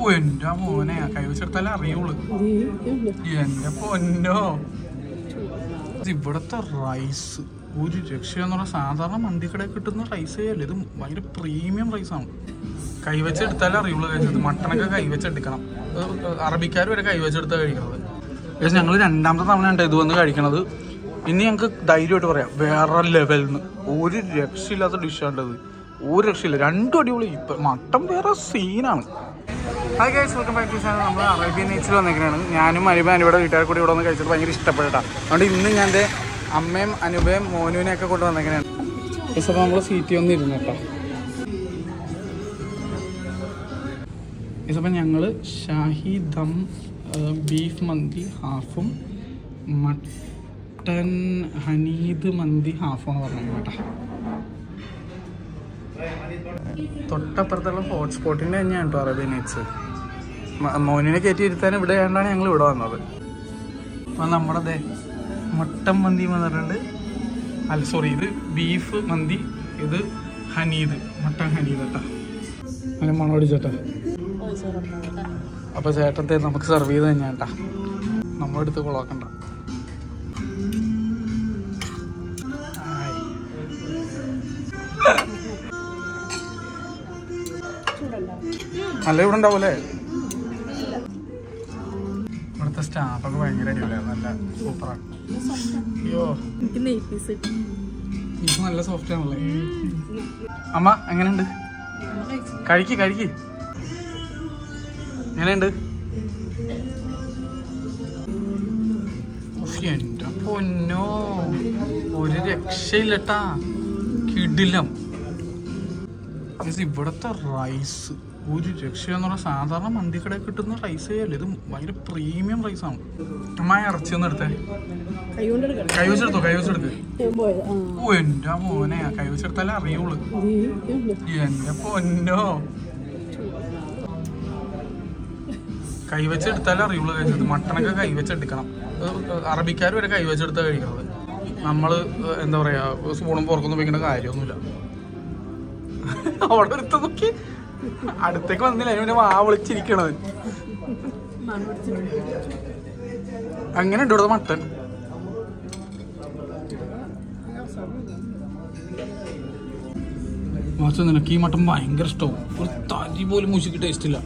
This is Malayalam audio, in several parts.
ഓ എന്റെ മോനെ കൈ വെച്ചെടുത്താലേ അറിയുള്ളൂ എന്റെ പൊന്നോ ഇവിടത്തെ റൈസ് ഒരു രക്ഷയെന്ന് പറഞ്ഞാൽ സാധാരണ മന്തിക്കടയിൽ കിട്ടുന്ന റൈസേ അല്ല ഇത് ഭയങ്കര പ്രീമിയം റൈസാണ് കൈവച്ചെടുത്താലേ അറിയുള്ളൂ കഴിച്ചത് മട്ടണൊക്കെ കൈവച്ചെടുക്കണം അറബിക്കാർ വരെ കൈവച്ചെടുത്താണ് കഴിക്കുന്നത് പക്ഷേ ഞങ്ങൾ രണ്ടാമത്തെ തവണയാണ് ഇത് വന്ന് കഴിക്കണത് ഇനി ഞങ്ങൾക്ക് ധൈര്യമായിട്ട് പറയാം വേറെ ലെവലിൽ നിന്ന് ഒരു രക്ഷയില്ലാത്ത ഡിഷാണ്ടത് ഒരു രക്ഷയില്ല രണ്ടും അടിപൊളി ഇപ്പം മട്ടൻ വേറെ സീനാണ് hi guys welcome back to channel നമ്മൾ അറേബ്യൻ നേച്ചർ വന്നിരിക്കുകയാണ് ഞാനും അനുപ അനുപയുടെ വീട്ടുകാർ കൂടി ഇവിടെ വന്ന് കഴിച്ചിട്ട് ഭയങ്കര ഇഷ്ടപ്പെട്ടാ അതുകൊണ്ട് ഇന്ന് ഞാൻ എൻ്റെ അമ്മയും അനുപയും മോനുവിനെ ഒക്കെ കൊണ്ട് വന്നിരിക്കുകയാണ് ഗൈസ് അപ്പോൾ നമ്മൾ സീറ്റ് ഒന്ന് ഇരുന്നു കേട്ടോ ഗൈസ് അപ്പം ഞങ്ങൾ ഷാഹി ദം ബീഫ് മന്തി ഹാഫും മട്ടൻ ഹനീദ് മന്തി ഹാഫുമാണ് പറഞ്ഞത് കേട്ടോ തൊട്ടപ്പുറത്തുള്ള ഹോട്ട്സ്പോട്ടിൻ്റെ തന്നെയാണ് കേട്ടോ അറേബ്യൻ നൈറ്റ്സ് മോനിനെ കയറ്റി ഇരുത്താൻ ഇവിടെ ആയതുകൊണ്ടാണ് ഞങ്ങൾ ഇവിടെ വന്നത് അപ്പം നമ്മുടെ ദേ മട്ടൻ മന്തി എന്ന് പറഞ്ഞിട്ടുണ്ട് അല്ല സോറി ഇത് ബീഫ് മന്തി ഇത് ഹനീദ് മട്ടൻ ഹനീദ് കേട്ടോ അങ്ങനെ മണോടി ചേട്ടാ അപ്പോൾ ചേട്ടത്തെ നമുക്ക് സെർവ് ചെയ്ത് തന്നെയാണ് കേട്ടാ നമ്മളെടുത്ത് കൊളാക്കണ്ട ആയി. നല്ല ഇവിടെ ഉണ്ടാവൂലേ ഇവിടുത്തെ സ്റ്റാഫൊക്കെ ഭയങ്കര അടിപൊളിയാണ് നല്ല സൂപ്പറാണ് അയ്യോ എനിക്ക് നെയ് പീസ് ഇത് നല്ല സോഫ്റ്റ് ആണല്ലേ അമ്മ എങ്ങനെയുണ്ട് കഴിക്ക് കഴിക്ക് എങ്ങനെയുണ്ട് ഉഫ്, എന്റെ പൊന്നോ ഒരു രക്ഷയില്ലട്ടാ കിടിലം Guys, ഇവിടത്തെ റൈസ് ഒരു രക്ഷയെന്ന് പറഞ്ഞാൽ സാധാരണ മന്തിക്കടയിൽ കിട്ടുന്ന റൈസേ അല്ല ഇത് ഭയങ്കര പ്രീമിയം റൈസാണ് അമ്മ ഇറച്ചി ഒന്ന് എടുത്തേ കൈ കൊണ്ട് എടുക്കണം കൈ വെച്ചെടുത്തോ കൈ വെച്ചെടുക്ക് ഞാൻ പോയത് ആ ഓ എന്റെ മോനെ കൈ വെച്ചെടുത്താലേ അറിയുള്ളൂ എന്റെ പൊന്നോ കൈ വെച്ചെടുത്താലേ അറിയുള്ളൂ കഴിച്ചത് മട്ടണൊക്കെ കൈ വെച്ചെടുക്കണം അറബിക്കാർ വരെ കൈ വെച്ചെടുത്താ കഴിക്കുന്നത് നമ്മള് എന്താ പറയാ സ്പൂണും പുറക്കൊന്നും വെക്കേണ്ട കാര്യമൊന്നുമില്ല അവിടെ ഒരുത്ത നോക്കി അടുത്തേക്ക് വന്നില്ല അതിന് വാ വിളിച്ചിരിക്കണത് മണം പിടിച്ചിട്ടുണ്ട് അങ്ങനെ ഉണ്ട് ഇവിടുത്തെ മട്ടൻ മാസം നിനക്ക് ഈ മട്ടൻ ഭയങ്കര ഇഷ്ടവും ഒരു തരി പോലും മുഷിക്ക് ടേസ്റ്റ് ഇല്ല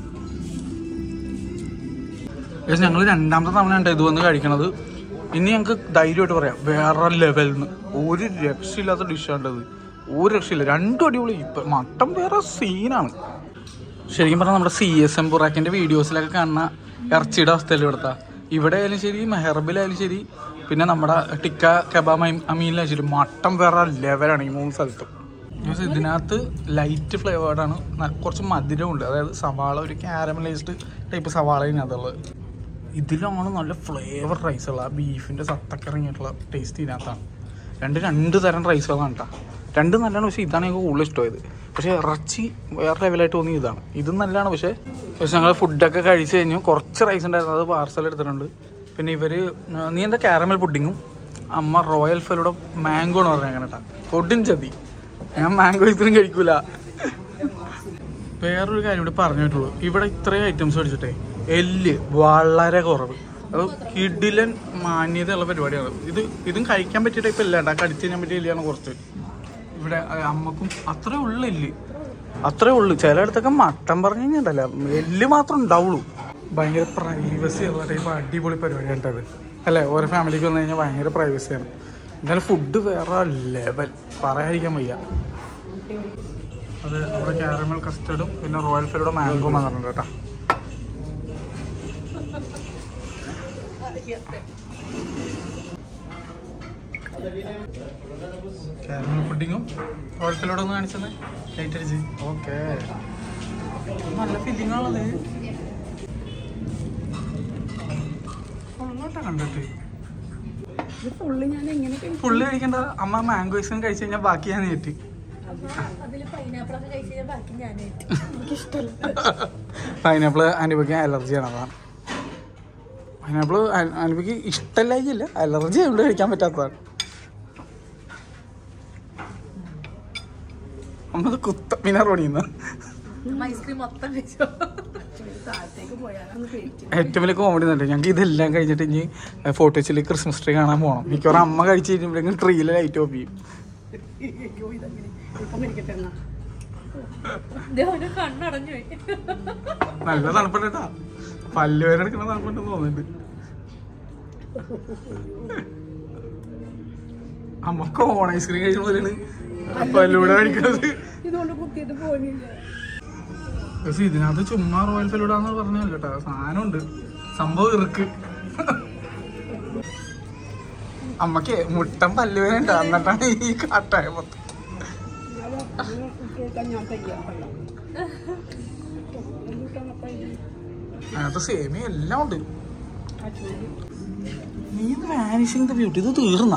ഏകദേശം ഞങ്ങൾ രണ്ടാമത്തെ തവണയാണ് ഇത് വന്ന് കഴിക്കണത് ഇനി ഞങ്ങൾക്ക് ധൈര്യമായിട്ട് പറയാം വേറെ ലെവലിൽ നിന്ന് ഒരു രക്ഷയില്ലാത്ത ഡിഷാണ്ടത് ഒരു രക്ഷയില്ല രണ്ടും അടിപൊളി ഇപ്പം മട്ടൻ വേറെ സീനാണ് ശരിക്കും പറഞ്ഞാൽ നമ്മുടെ സി എസ് എം ബുറാക്കിൻ്റെ വീഡിയോസിലൊക്കെ കാണുന്ന ഇറച്ചിയുടെ അവസ്ഥയിൽ ഇവിടുത്തെ ഇവിടെ ആയാലും ശരി മെഹറബിലായാലും ശരി പിന്നെ നമ്മുടെ ടിക്ക കബാബ് അമീനിലായാലും ശരി മട്ടൻ വേറെ ലെവലാണ് ഈ മൂന്ന് സ്ഥലത്തും പക്ഷേ ഇതിനകത്ത് ലൈറ്റ് ഫ്ലേവേർഡാണ് കുറച്ച് മധുരമുണ്ട് അതായത് സവാള ഒരു ക്യാരമലൈസ്ഡ് ടൈപ്പ് സവാള ഇതിനകത്തുള്ളത് ഇതിലാണ് നല്ല ഫ്ലേവർ റൈസുള്ള ആ ബീഫിൻ്റെ സത്തൊക്കെ ഇറങ്ങിയിട്ടുള്ള ടേസ്റ്റ് ഇതിനകത്താണ് രണ്ട് രണ്ട് തരം റൈസുകളാണ് കേട്ടോ രണ്ടും നല്ലതാണ് പക്ഷേ ഇതാണ് എനിക്ക് കൂടുതൽ ഇഷ്ടമായത് പക്ഷേ ഇറച്ചി വേറെ ലെവലായിട്ട് തോന്നി ഇതാണ് ഇതും നല്ലതാണ് പക്ഷേ പക്ഷെ ഞങ്ങൾ ഫുഡൊക്കെ കഴിച്ച് കഴിഞ്ഞു കുറച്ച് റൈസ് ഉണ്ടായിരുന്നു അത് പാർസൽ എടുത്തിട്ടുണ്ട് പിന്നെ ഇവർ നീ എന്താ കാരമൽ പുഡിങ്ങും അമ്മ റോയൽ ഫെലൂടെ മാംഗോ എന്ന് പറഞ്ഞേക്കാൻ കേട്ടാ കൊടും ചതി ഞാൻ മാംഗോ ഇത്രയും കഴിക്കൂല വേറൊരു കാര്യം കൂടി പറഞ്ഞിട്ടുള്ളൂ ഇവിടെ ഇത്രയും ഐറ്റംസ് മേടിച്ചിട്ടേ എല്ല് വളരെ കുറവ് അത് കിഡിലൻ മാന്യതയുള്ള പരിപാടിയാണ് ഇത് ഇതും കഴിക്കാൻ പറ്റിയ ടൈപ്പ് അല്ല കേട്ടോ കടിച്ചു കഴിഞ്ഞാൽ പറ്റിയ എല്ലാണ് കുറച്ച് ഇവിടെ അഹ് അമ്മക്കും അത്രേ ഉള്ളു എല്ല് അത്രേ ഉള്ളു ചിലയിടത്തൊക്കെ മട്ടൻ പറഞ്ഞു കഴിഞ്ഞാൽ എല്ല് മാത്രം ഉണ്ടാവുള്ളൂ ഭയങ്കര പ്രൈവസി ഉള്ള ടൈപ്പ് അടിപൊളി പരിപാടിയാണ് കേട്ടത് അല്ലേ ഓരോ ഫാമിലിക്ക് വന്നു കഴിഞ്ഞാൽ ഭയങ്കര പ്രൈവസിയാണ് എന്നാലും ഫുഡ് വേറെ ലെവൽ പറയാതിരിക്കാൻ വയ്യ അത് നമ്മുടെ കാരമൽ കസ്റ്റർഡും പിന്നെ റോയൽ ഫെലൂടെ മാംഗോ വന്നിട്ടുണ്ട് കേട്ടോ കാരമൽ പുഡിങ്ങും റോയൽ ഫെലൂടെ ഒന്ന് കാണിച്ചത് ലൈറ്റ് അടിച്ച് ഓക്കെ നല്ല ഫില്ലിംഗ് ആണത് കൊള്ളാട്ടോ കണ്ടിട്ട് ഇത് ഫുള്ള് ഞാൻ എങ്ങനെ കഴിക്കും ഫുള്ള് കഴിക്കണ്ട അമ്മ മാംഗോ ഐസ്ക്രീം കഴിച്ചു കഴിഞ്ഞാൽ ബാക്കി ഞാൻ നീട്ടി അതിൽ പൈനാപ്പിൾ ഒക്കെ കഴിച്ച് കഴിഞ്ഞാൽ ബാക്കി ഞാനായിട്ട് എനിക്കിഷ്ടമല്ല പൈനാപ്പിൾ അനുഭവിക്കാൻ അലർജിയാണ് അതാണ് പൈനാപ്പിൾ അനുഭവിക്ക് ഇഷ്ടമല്ലായില്ല അലർജി ആയതുകൊണ്ട് കഴിക്കാൻ പറ്റാത്തതാണ് അമ്മത് കുത്ത പിന്നെ റോണിന്ന് ഐസ്ക്രീം മൊത്തം കഴിച്ചോ താഴത്തേക്ക് പോയാലൊന്ന് പേടിച്ചു ഏറ്റവും വലിയ കോമഡി തന്നെ ഞങ്ങൾക്ക് ഇതെല്ലാം കഴിഞ്ഞിട്ട് ഇനി ഫോട്ടോ വെച്ചിൽ ക്രിസ്മസ് ട്രീ കാണാൻ പോകണം മിക്കവാറും അമ്മ കഴിച്ച് കഴിഞ്ഞപ്പോഴേക്കും ട്രീയിൽ ലൈറ്റ് ഓഫ് ചെയ്യും ഇപ്പം ഇരിക്കട്ടെ എന്നാ ദേവന് കണ്ണടഞ്ഞു പോയി നല്ല തണുപ്പുണ്ട് കേട്ടാ പല്ല് വേറെ എടുക്കണ തണുപ്പുണ്ടെന്ന് തോന്നുന്നുണ്ട് അമ്മക്ക് ഓൺ ഐസ്ക്രീം കഴിക്കുന്ന പോലെയാണ് പല്ലൂടെ കഴിക്കുന്നത് ഇതുകൊണ്ട് കുത്തിയിട്ട് പോണില്ല പക്ഷെ ഇതിനകത്ത് ചുമ്മാ റോയൽ ഫെലൂഡാന്ന് പറഞ്ഞല്ലോ കേട്ടോ സാധനമുണ്ട് സംഭവം ഇറുക്ക് അമ്മക്ക് മുട്ടൻ പല്ലുവേന ഉണ്ട് എന്നിട്ടാണ് ഈ കാട്ടായ മൊത്തം ഞാൻ തയ്യാ അതിനകത്ത് സേമിയ എല്ലാം ഉണ്ട് നീ വാനിഷിംഗ് ബ്യൂട്ടി ഇത് തീർന്ന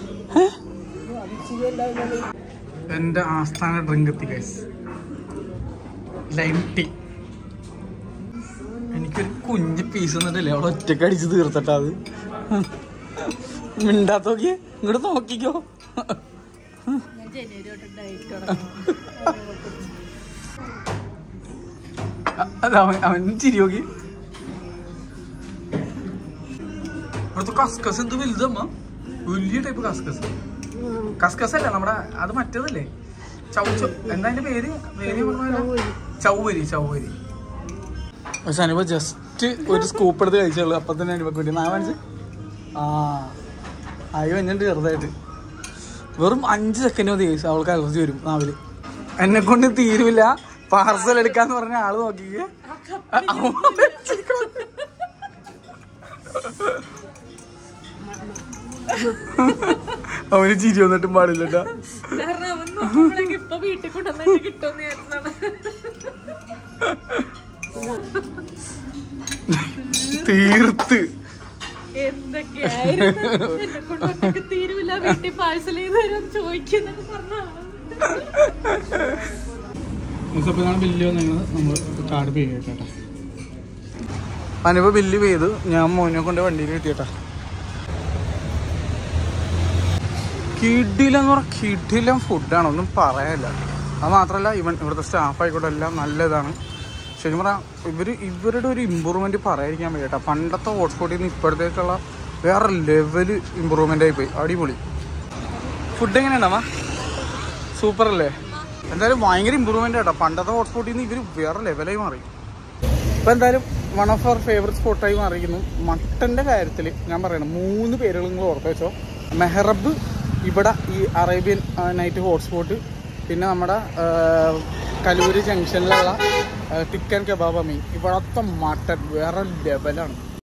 എന്റെ ആസ്ഥാന ഡ്രിങ്ക് എത്തി ഗൈസ് ലൈം ടീ എനിക്കൊരു കുഞ്ഞ് പീസ് എന്നിട്ടില്ലേ അവളെ ഒറ്റക്ക് അടിച്ച് തീർത്തിട്ടാ അത് മിണ്ടാത്ത നോക്കിയേ ഇങ്ങോട്ട് നോക്കിക്കോ ഞാൻ ജനുവരി തൊട്ട് ഡയറ്റ് തുടങ്ങി അ- അത് അവൻ അവൻ ചിരി നോക്കി അവിടുത്തെ കസ്കസ് എന്ത് വലുതമ്മ വലിയ ടൈപ്പ് കസ്കസ് കസ്കസ് അല്ല നമ്മുടെ അത് മറ്റേതല്ലേ ചൗച്ച എന്താ അതിന്റെ പേര് പേര് പറഞ്ഞാലോ? ചൗവരി ചൗവരി പക്ഷെ അനുഭവ ജസ്റ്റ് ഒരു സ്കൂപ്പ് എടുത്ത് കഴിച്ചുള്ളൂ അപ്പൊ തന്നെ അനുഭവ കിട്ടി നാ മനസ്സിൽ ആ അയ്യോ എന്നെ ചെറുതായിട്ട് വെറും അഞ്ച് സെക്കൻഡ് മതി guys. അവൾക്ക് അലർജി വരും നാവില് എന്നെ കൊണ്ട് തീരുമില്ല പാർസൽ എടുക്കാന്ന് പറഞ്ഞ ആള് നോക്കിക്കേ അവന് ചിരി വന്നിട്ടും പാടില്ലട്ടാ കാരണം അവൻ നോക്കുമ്പോഴേക്ക് ഇപ്പൊ വീട്ടിൽ കൊണ്ടുവന്നിട്ട് കിട്ടുമെന്ന് വിചാരിച്ചതാണ് തീർത്ത് എന്തൊക്കെയായിരുന്നു എന്നെ കൊണ്ട് ഒറ്റയ്ക്ക് തീരുമില്ല വീട്ടിൽ പാഴ്സൽ ചെയ്ത് തരും ചോദിക്കുന്നത് പറഞ്ഞ മുസപ്പിനാണ് ബില്ല് വന്നത് നമ്മൾ കാർഡ് പേ ചെയ്യട്ടെ അനുഭവ ബില്ല് ചെയ്തു ഞാൻ മോനെ കൊണ്ട് വണ്ടിയിൽ കിട്ടിയട്ടാ കിഡിലെന്ന് പറഞ്ഞാൽ കിഡിലം ഫുഡാണ് ഒന്നും പറയാനില്ല അത് മാത്രമല്ല ഇവൻ ഇവിടുത്തെ സ്റ്റാഫ് ആയിക്കോട്ടെ എല്ലാം നല്ലതാണ് ശരിക്കും പറഞ്ഞാൽ ഇവർ ഇവരുടെ ഒരു ഇമ്പ്രൂവ്മെൻറ്റ് പറയാതിരിക്കാൻ വയ്യ കേട്ടോ പണ്ടത്തെ ഹോട്ട്സ്പോട്ടിൽ നിന്ന് ഇപ്പോഴത്തേക്കുള്ള വേറെ ലെവല് ഇമ്പ്രൂവ്മെൻ്റ് ആയിപ്പോയി അടിപൊളി ഫുഡ് എങ്ങനെയാണമ്മ സൂപ്പർ അല്ലേ എന്തായാലും ഭയങ്കര ഇമ്പ്രൂവ്മെന്റ് കേട്ടോ പണ്ടത്തെ ഹോട്ട്സ്പോട്ടിൽ നിന്ന് ഇവർ വേറെ ലെവലായി മാറി ഇപ്പൊ എന്തായാലും വൺ ഓഫ് അവർ ഫേവറേറ്റ് സ്പോട്ടായി മാറിയിരിക്കുന്നു മട്ടന്റെ കാര്യത്തിൽ ഞാൻ പറയണം മൂന്ന് പേരുകൾ നിങ്ങൾ ഓർത്ത് വെച്ചോ മെഹറബ് ഇവിടെ ഈ അറേബ്യൻ നൈറ്റ് ഹോട്ട്സ്പോട്ട് പിന്നെ നമ്മുടെ ആ, കലൂര് ജംഗ്ഷനിലുള്ള ചിക്കൻ കബാബ മീൻ ഇവിടത്തെ മട്ടൻ വേറെ ലെവലാണ്